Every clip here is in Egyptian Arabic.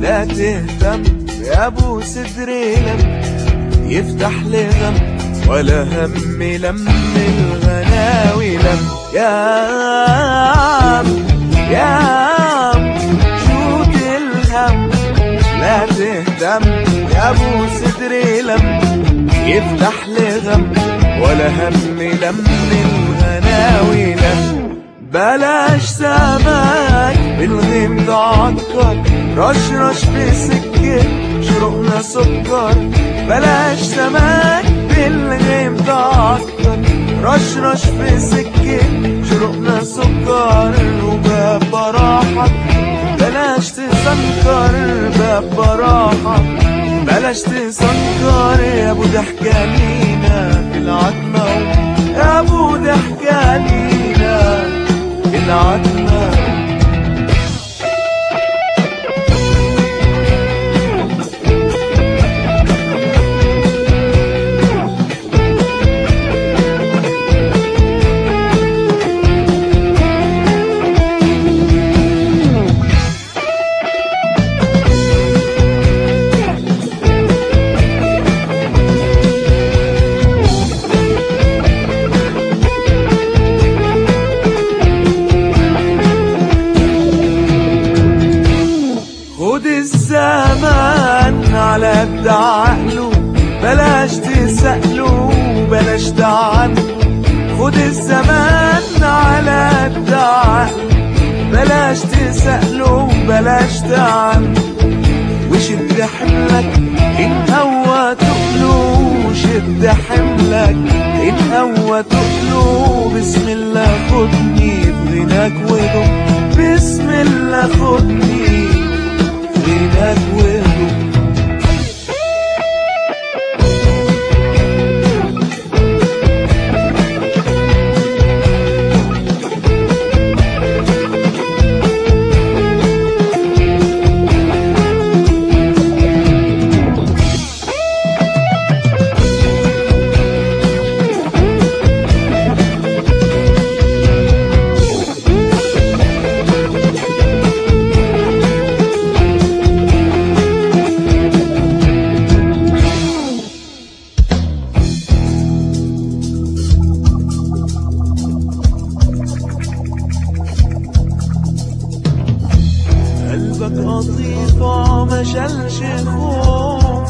لا تهتم يا ابو صدري لم يفتح لي غم ولا هم لم الغناوي لم يا عم يا عم شوت الهم لا تهتم يا ابو صدري لم يفتح لي غم ولا هم لم الغناوي لم بلاش سماك بالغيم تعكر رش رش بسكة شرقنا سكر بلاش سماك بالغيم تعكر رش رش في سكة شرقنا سكر وباب براحك بلاش تسكر باب براحك بلاش تسكر يا ابو ضحكة لينا في العتمة يا ابو ضحكة لينا في العتمة خد الزمان على قد عقله بلاش تسأله بلاش تعنه خد الزمان على قد عقله بلاش تسأله بلاش تعنه وشد حملك إن هو تقله شد حملك إن هو تقله بسم الله خدني في غناك ودم بسم الله خدني في غناك ودم قلبك قطيفة ما شالش خوف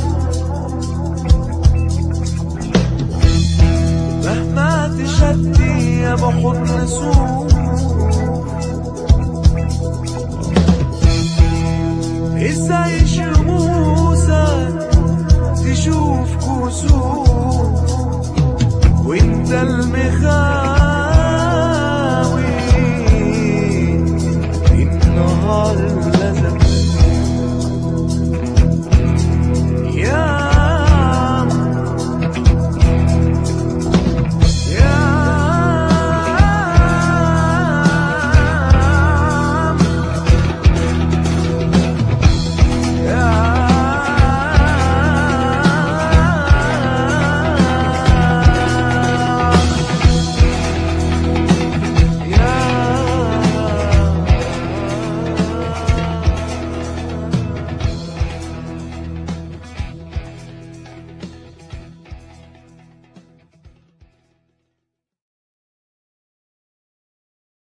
مهما تشدي يا بحضن سوق